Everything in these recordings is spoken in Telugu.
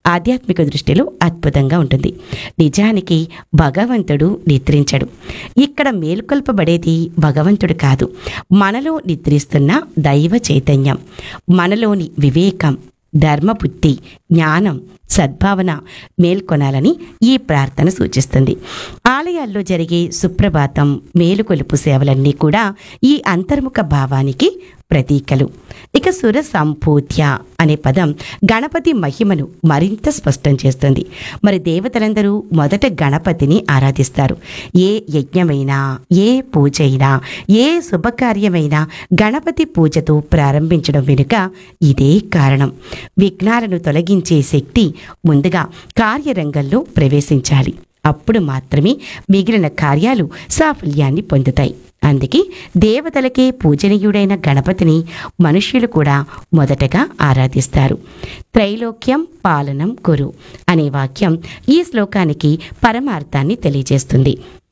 ఆధ్యాత్మిక దృష్టిలో అద్భుతంగా ఉంటుంది నిజానికి భగవంతుడు నిద్రించడు ఇక్కడ మేల్కొల్పబడేది భగవంతుడు కాదు మనలో నిద్రిస్తున్న దైవ చైతన్యం మనలోని వివేకం ధర్మబుద్ధి జ్ఞానం సద్భావన మేల్కొనాలని ఈ ప్రార్థన సూచిస్తుంది ఆలయాల్లో జరిగే సుప్రభాతం మేలుకొలుపు సేవలన్నీ కూడా ఈ అంతర్ముఖ భావానికి ప్రతీకలు ఇక సుర సంపూత్య అనే పదం గణపతి మహిమను మరింత స్పష్టం చేస్తుంది మరి దేవతలందరూ మొదట గణపతిని ఆరాధిస్తారు ఏ యజ్ఞమైనా ఏ పూజ అయినా ఏ శుభకార్యమైనా గణపతి పూజతో ప్రారంభించడం వెనుక ఇదే కారణం విఘ్నాలను తొలగించే శక్తి ముందుగా కార్యరంగంలో ప్రవేశించాలి అప్పుడు మాత్రమే మిగిలిన కార్యాలు సాఫల్యాన్ని పొందుతాయి అందుకే దేవతలకే పూజనీయుడైన గణపతిని మనుష్యులు కూడా మొదటగా ఆరాధిస్తారు త్రైలోక్యం పాలనం కురు అనే వాక్యం ఈ శ్లోకానికి పరమార్థాన్ని తెలియజేస్తుంది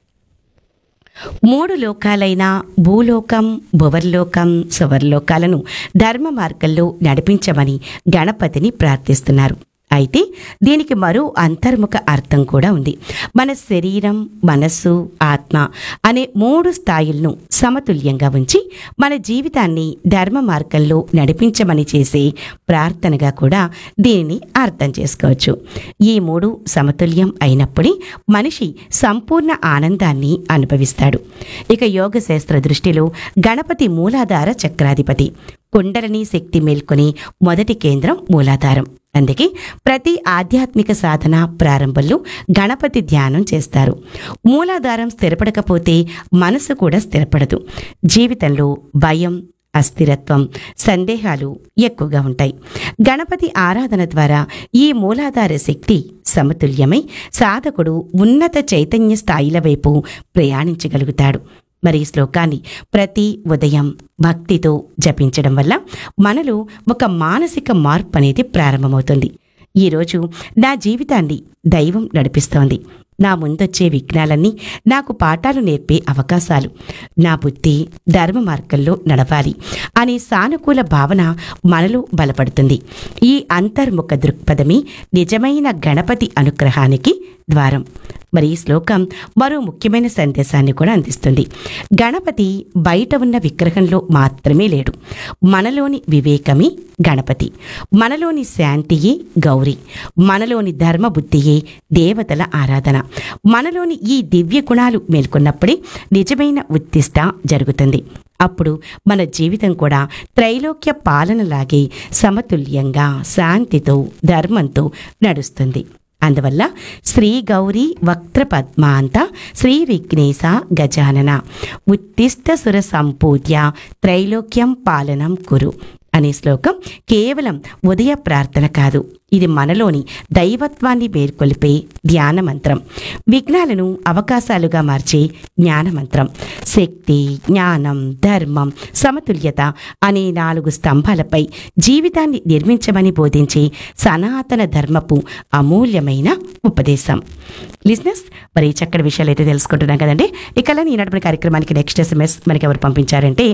మూడు లోకాలైన భూలోకం భువర్లోకం సువర్లోకాలను ధర్మ మార్గంలో నడిపించమని గణపతిని ప్రార్థిస్తున్నారు అయితే దీనికి మరో అంతర్ముఖ అర్థం కూడా ఉంది మన శరీరం మనస్సు ఆత్మ అనే మూడు స్థాయిలను సమతుల్యంగా ఉంచి మన జీవితాన్ని ధర్మ మార్గంలో నడిపించమని చేసే ప్రార్థనగా కూడా దీనిని అర్థం చేసుకోవచ్చు ఈ మూడు సమతుల్యం అయినప్పుడే మనిషి సంపూర్ణ ఆనందాన్ని అనుభవిస్తాడు ఇక యోగ శాస్త్ర దృష్టిలో గణపతి మూలాధార చక్రాధిపతి కుండలని శక్తి మేల్కొని మొదటి కేంద్రం మూలాధారం అందుకే ప్రతి ఆధ్యాత్మిక సాధన ప్రారంభంలో గణపతి ధ్యానం చేస్తారు మూలాధారం స్థిరపడకపోతే మనసు కూడా స్థిరపడదు జీవితంలో భయం అస్థిరత్వం సందేహాలు ఎక్కువగా ఉంటాయి గణపతి ఆరాధన ద్వారా ఈ మూలాధార శక్తి సమతుల్యమై సాధకుడు ఉన్నత చైతన్య స్థాయిల వైపు ప్రయాణించగలుగుతాడు మరి ఈ శ్లోకాన్ని ప్రతి ఉదయం భక్తితో జపించడం వల్ల మనలో ఒక మానసిక మార్పు అనేది ప్రారంభమవుతుంది ఈరోజు నా జీవితాన్ని దైవం నడిపిస్తోంది నా ముందొచ్చే విఘ్నాలన్నీ నాకు పాఠాలు నేర్పే అవకాశాలు నా బుద్ధి ధర్మ మార్గంలో నడవాలి అనే సానుకూల భావన మనలో బలపడుతుంది ఈ అంతర్ముఖ దృక్పథమే నిజమైన గణపతి అనుగ్రహానికి ద్వారం మరి ఈ శ్లోకం మరో ముఖ్యమైన సందేశాన్ని కూడా అందిస్తుంది గణపతి బయట ఉన్న విగ్రహంలో మాత్రమే లేడు మనలోని వివేకమే గణపతి మనలోని శాంతియే గౌరీ మనలోని ధర్మ బుద్ధియే దేవతల ఆరాధన మనలోని ఈ దివ్య గుణాలు మేల్కొన్నప్పుడే నిజమైన ఉత్తిష్ట జరుగుతుంది అప్పుడు మన జీవితం కూడా త్రైలోక్య పాలనలాగే సమతుల్యంగా శాంతితో ధర్మంతో నడుస్తుంది అందువల్ల శ్రీ గౌరీ వక్త్ర పద్మాంత శ్రీ విఘ్నేశ గజానన ఉత్తిష్ట సుర సంపూజ్య త్రైలోక్యం పాలనం కురు అనే శ్లోకం కేవలం ఉదయ ప్రార్థన కాదు ఇది మనలోని దైవత్వాన్ని మేల్కొలిపే ధ్యాన మంత్రం విఘ్నాలను అవకాశాలుగా మార్చే జ్ఞాన మంత్రం శక్తి జ్ఞానం ధర్మం సమతుల్యత అనే నాలుగు స్తంభాలపై జీవితాన్ని నిర్మించమని బోధించే సనాతన ధర్మపు అమూల్యమైన ఉపదేశం లిజినెస్ మరి ఈ చక్కటి విషయాలు అయితే తెలుసుకుంటున్నాం కదండి ఇక ఈనాటి మన కార్యక్రమానికి నెక్స్ట్ ఎస్ఎంఎస్ మనకి ఎవరు పంపించారంటే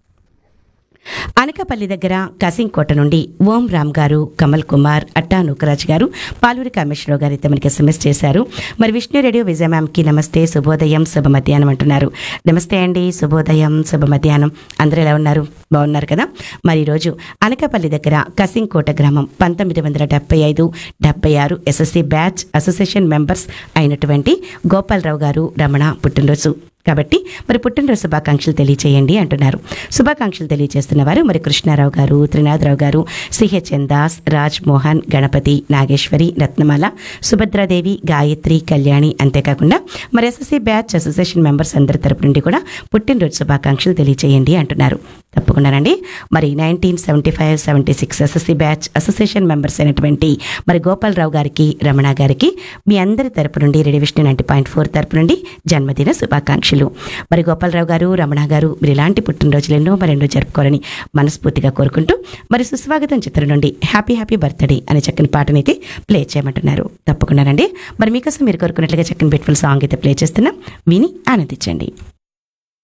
అనకపల్లి దగ్గర కసింకోట నుండి ఓం రామ్ గారు కమల్ కుమార్ అట్టా నూకరాజ్ గారు పాలూరి కామేశ్వరరావు గారు అయితే మనకి ఎస్ఎంఎస్ చేశారు మరి విష్ణు రేడియో విజయ మ్యామ్కి నమస్తే శుభోదయం శుభ మధ్యాహ్నం అంటున్నారు నమస్తే అండి శుభోదయం శుభ మధ్యాహ్నం అందరూ ఎలా ఉన్నారు బాగున్నారు కదా మరి ఈరోజు అనకపల్లి దగ్గర కసింకోట గ్రామం పంతొమ్మిది వందల డెబ్బై ఐదు డెబ్బై ఆరు ఎస్ఎస్సి బ్యాచ్ అసోసియేషన్ మెంబర్స్ అయినటువంటి గోపాలరావు గారు రమణ పుట్టినరోజు కాబట్టి మరి పుట్టినరోజు శుభాకాంక్షలు తెలియచేయండి అంటున్నారు శుభాకాంక్షలు తెలియజేస్తున్న వారు మరి కృష్ణారావు గారు త్రినాథరావు గారు సిహెచ్ఎన్ దాస్ రాజ్ మోహన్ గణపతి నాగేశ్వరి రత్నమాల సుభద్రాదేవి గాయత్రి కళ్యాణి అంతేకాకుండా మరి ఎస్ఎస్సీ బ్యాచ్ అసోసియేషన్ మెంబర్స్ అందరి తరపు నుండి కూడా పుట్టినరోజు శుభాకాంక్షలు తెలియచేయండి అంటున్నారు తప్పకుండానండి మరి nineteen seventy five seventy six SSC batch association members అయినటువంటి మరి గోపాలరావు గారికి రమణ గారికి మీ అందరి తరపు నుండి రెడీ విష్ణు నైంటీ పాయింట్ ఫోర్ తరపు నుండి జన్మదిన శుభాకాంక్షలు మరి గోపాలరావు గారు రమణ గారు మీరు ఇలాంటి పుట్టినరోజులు ఎన్నో మరెన్నో జరుపుకోవాలని మనస్ఫూర్తిగా కోరుకుంటూ మరి సుస్వాగతం చిత్రం నుండి హ్యాపీ హ్యాపీ బర్త్డే అనే చక్కని పాటనైతే ప్లే చేయమంటున్నారు తప్పకుండానండి మరి మీకోసం మీరు కోరుకున్నట్లుగా చక్కని బ్యూటిఫుల్ సాంగ్ అయితే ప్లే చేస్తున్నా విని ఆనందించండి